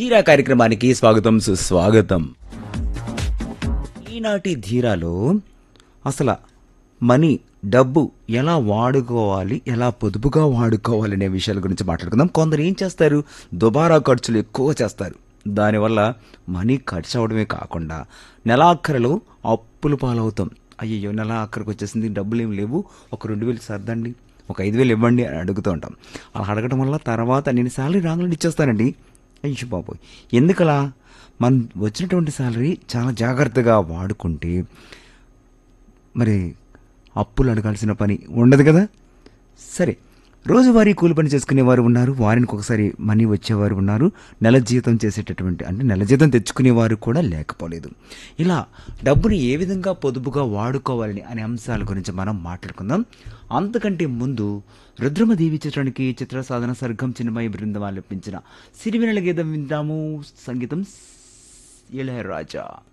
ధీరా కార్యక్రమానికి స్వాగతం సుస్వాగతం ఈనాటి ధీరాలో అసలు మనీ డబ్బు ఎలా వాడుకోవాలి ఎలా పొదుపుగా వాడుకోవాలి అనే విషయాల గురించి మాట్లాడుకుందాం కొందరు ఏం చేస్తారు దుబారా ఖర్చులు ఎక్కువ చేస్తారు దానివల్ల మనీ ఖర్చు అవడమే కాకుండా నెలాఖరులో అప్పులు పాలవుతాం అయ్యో నెల ఆఖరికి వచ్చేసింది డబ్బులు ఏం లేవు ఒక రెండు వేలు సర్దండి ఒక ఐదు వేలు ఇవ్వండి అని అడుగుతూ ఉంటాం అలా అడగడం వల్ల తర్వాత నేను శాలరీ రాగానే ఇచ్చేస్తానండి అయ్యో బాబోయ్ ఎందుకలా మనం వచ్చినటువంటి శాలరీ చాలా జాగ్రత్తగా వాడుకుంటే మరి అప్పులు అడగాల్సిన పని ఉండదు కదా సరే రోజువారీ కూలి పని చేసుకునేవారు ఉన్నారు వారానికి ఒకసారి మనీ వచ్చేవారు ఉన్నారు నెల జీతం చేసేటటువంటి అంటే నెల జీతం తెచ్చుకునేవారు కూడా లేకపోలేదు ఇలా డబ్బుని ఏ విధంగా పొదుపుగా వాడుకోవాలని అనే అంశాల గురించి మనం మాట్లాడుకుందాం అంతకంటే ముందు రుద్రమదేవి చిత్రానికి చిత్ర సాధన సర్గం చిన్నమయ బృందం ఆలపించిన సిరివెనల గీతం వింటాము సంగీతం ఇళయరాజా